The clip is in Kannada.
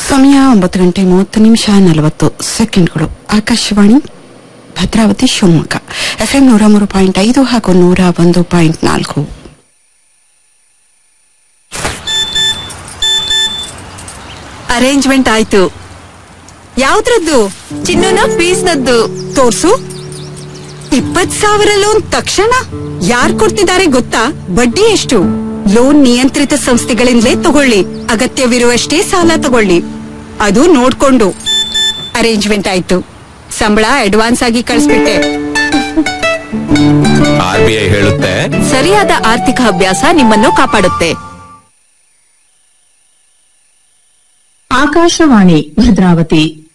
ಸಮಯ ಒಂಬತ್ತು ಗಂಟೆ ಮೂವತ್ತು ನಿಮಿಷ ನಲವತ್ತು ಸೆಕೆಂಡ್ಗಳು ಆಕಾಶವಾಣಿ ಭದ್ರಾವತಿ ಶಿವಮೊಗ್ಗ ಎಫ್ಎಂ ನೂರ ಮೂರು ಪಾಯಿಂಟ್ ಐದು ಹಾಗೂ ನೂರ ಒಂದು ಪಾಯಿಂಟ್ ನಾಲ್ಕು ಅರೇಂಜ್ಮೆಂಟ್ ಆಯ್ತು ಯಾವ್ದ್ರದ್ದು ಚಿನ್ನನ ಫೀಸ್ನದ್ದು ತೋರ್ಸು ಇಪ್ಪತ್ ಸಾವಿರ ಲೋನ್ ತಕ್ಷಣ ಯಾರ್ ಕೊಡ್ತಿದ್ದಾರೆ ಗೊತ್ತಾ ಬಡ್ಡಿ ಎಷ್ಟು ಲೋನ್ ನಿಯಂತ್ರಿತ ಸಂಸ್ಥೆಗಳಿಂದಲೇ ತಗೊಳ್ಳಿ ಅಗತ್ಯವಿರುವಷ್ಟೇ ಸಾಲ ತಗೊಳ್ಳಿ ಅದು ನೋಡ್ಕೊಂಡು ಅರೇಂಜ್ಮೆಂಟ್ ಆಯ್ತು ಸಂಬಳ ಅಡ್ವಾನ್ಸ್ ಆಗಿ ಕಳಿಸ್ಬಿಟ್ಟೆ ಆರ್ ಬಿ ಐ ಹೇಳುತ್ತೆ ಸರಿಯಾದ ಆರ್ಥಿಕ ಅಭ್ಯಾಸ ನಿಮ್ಮನ್ನು ಕಾಪಾಡುತ್ತೆ ಆಕಾಶವಾಣಿ ಭದ್ರಾವತಿ